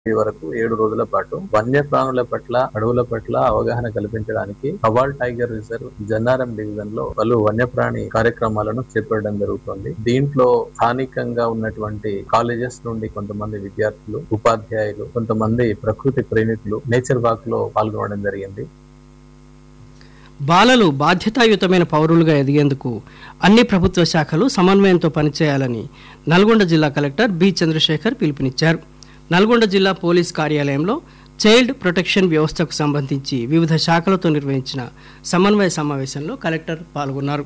ఈ వరకు ఏడు రోజుల పాటు వన్యప్రాణుల పట్ల అడవుల పట్ల అవగాహన కల్పించడానికి Kawal tiger reserve Jannaram division లో పలు వన్యప్రాణి కార్యక్రమాలను చేపట్టడం జరుగుతుంది దీంట్లో స్థానికంగా ఉన్నటువంటి కాలేజెస్ నుండి కొంతమంది విద్యార్థులు ఉపాధ్యాయులు కొంతమంది ప్రకృతి ప్రేమికులు నేచర్ వాక్ లో పాల్గొనడం జరిగింది బాలలు బాధ్యతాయుతమైన పౌరులుగా ఎదిగేందుకు అన్ని ప్రభుత్వ శాఖలు సమన్వయంతో పనిచేయాలని నల్గొండ జిల్లా కలెక్టర్ బి చంద్రశేఖర్ పిలుపునిచ్చారు నల్గొండ జిల్లా పోలీస్ కార్యాలయంలో చైల్డ్ ప్రొటెక్షన్ వ్యవస్థకు సంబంధించి వివిధ శాఖలతో నిర్వహించిన సమన్వయ సమావేశంలో కలెక్టర్ పాల్గొన్నారు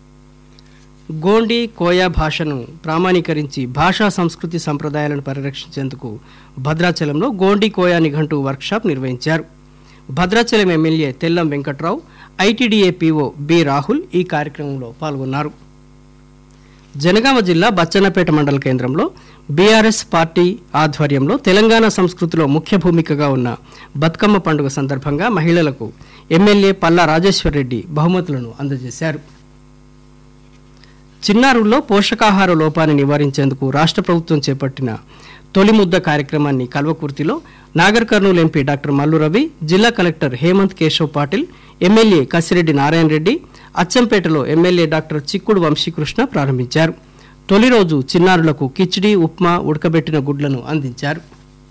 గోండి కోయా భాషను ప్రామాణీకరించి భాషా సంస్కృతి సంప్రదాయాలను పరిరక్షించేందుకు భద్రాచలంలో గోండి కోయా నిఘంటు వర్క్షాప్ నిర్వహించారు Bhadrachalam MLA Tellam Venkat Rao ITDA PO B Rahul ఈ కార్యక్రమంలో పాల్గొన్నారు జనగామ జిల్లా బచ్చన్నపేట మండల కేంద్రంలో బీఆర్ఎస్ పార్టీ ఆధ్వర్యంలో తెలంగాణ సంస్కృతిలో ముఖ్య భూమికగా ఉన్న బతుకమ్మ పండుగ సందర్భంగా మహిళలకు ఎమ్మెల్యే పల్లా రాజేశ్వర్ రెడ్డి బహుమతులను అందజేశారు చిన్నారుల్లో పోషకాహార లోపాన్ని నివారించేందుకు రాష్ట్ర ప్రభుత్వం చేపట్టిన తొలి ముద్ద కార్యక్రమాన్ని కల్వకుర్తిలో నాగర్ కర్నూలు ఎంపీ డాక్టర్ మల్లు రవి జిల్లా కలెక్టర్ హేమంత్ కేశవ్ పాటిల్ ఎమ్మెల్యే కసిరెడ్డి నారాయణ రెడ్డి అచ్చంపేటలో ఎమ్మెల్యే డాక్టర్ చిక్కుడు వంశీకృష్ణ ప్రారంభించారు తొలి రోజు చిన్నారులకు కిచిడి ఉప్మా ఉడకబెట్టిన గుడ్లను అందించారు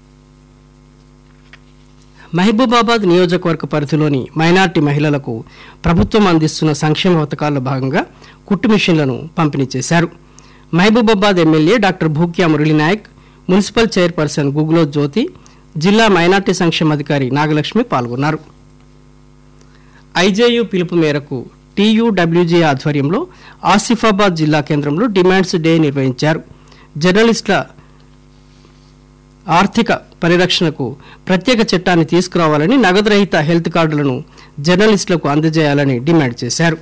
మహబూబాబాద్ నియోజకవర్గ పరిధిలోని మైనార్టీ మహిళలకు ప్రభుత్వం అందిస్తున్న సంక్షేమ పథకాల్లో భాగంగా కుట్టు మిషన్లను పంపిణీ చేశారు Mahabubabad MLA doctor Bhukya Murali Naik municipal chairperson Guguloth Jyothi జిల్లా మైనార్టీ సంక్షేమ అధికారి నాగలక్ష్మి పాల్గొన్నారు ఐజేయు పిలుపు మేరకు టీయూడబ్ల్యూజే ఆధ్వర్యంలో ఆసిఫాబాద్ జిల్లా కేంద్రంలో డిమాండ్స్ డే నిర్వహించారు జర్నలిస్టుల ఆర్థిక పరిరక్షణకు ప్రత్యేక చట్టాన్ని తీసుకురావాలని నగదు రహిత హెల్త్ కార్డులను జర్నలిస్టులకు అందజేయాలని డిమాండ్ చేశారు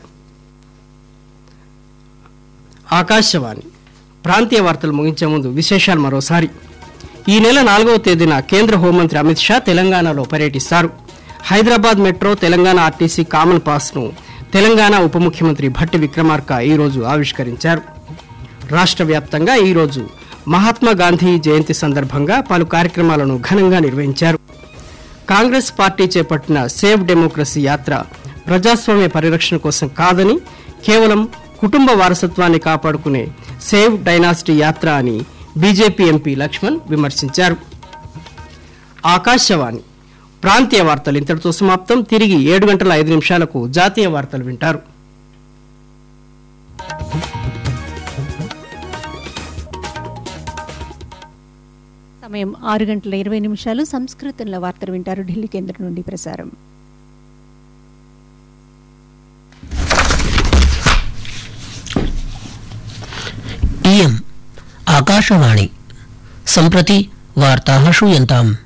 ఆకాశవాణి ప్రాంతీయ వార్తలు ముగించే ముందు విశేషాలు మరోసారి ఈ నెల నాలుగవ తేదీన కేంద్ర హోంమంత్రి అమిత్ షా తెలంగాణలో పర్యటిస్తారు Hyderabad metro Telangana RTC common పాస్ను తెలంగాణ ఉప ముఖ్యమంత్రి భట్టి విక్రమార్క ఈరోజు ఆవిష్కరించారు రాష్ట్ర వ్యాప్తంగా ఈరోజు మహాత్మా గాంధీ జయంతి సందర్భంగా పలు కార్యక్రమాలను ఘనంగా నిర్వహించారు కాంగ్రెస్ పార్టీ చేపట్టిన సేవ్ డెమోక్రసీ యాత్ర ప్రజాస్వామ్య పరిరక్షణ కోసం కాదని కేవలం కుటుంబ వారసత్వాన్ని కాపాడుకునే సేవ్ డైనాసిటీ యాత్ర అని బీజేపీ ఎంపీ లక్ష్మణ్ విమర్శించారు ఆకాశవాణి ప్రాంతీయ వార్తలు ఇంతటితో సమాప్తం తిరిగి ఏడు గంటల ఐదు నిమిషాలకు జాతీయ వార్తలు వింటారు సమయం ఆరు గంటల ఇరవై నిమిషాలు సంస్కృతంలో వార్తలు వింటారు ఢిల్లీ కేంద్రం నుండి ప్రసారం इयम् आकाशवाणी सम्प्रति वार्ताः श्रूयन्ताम्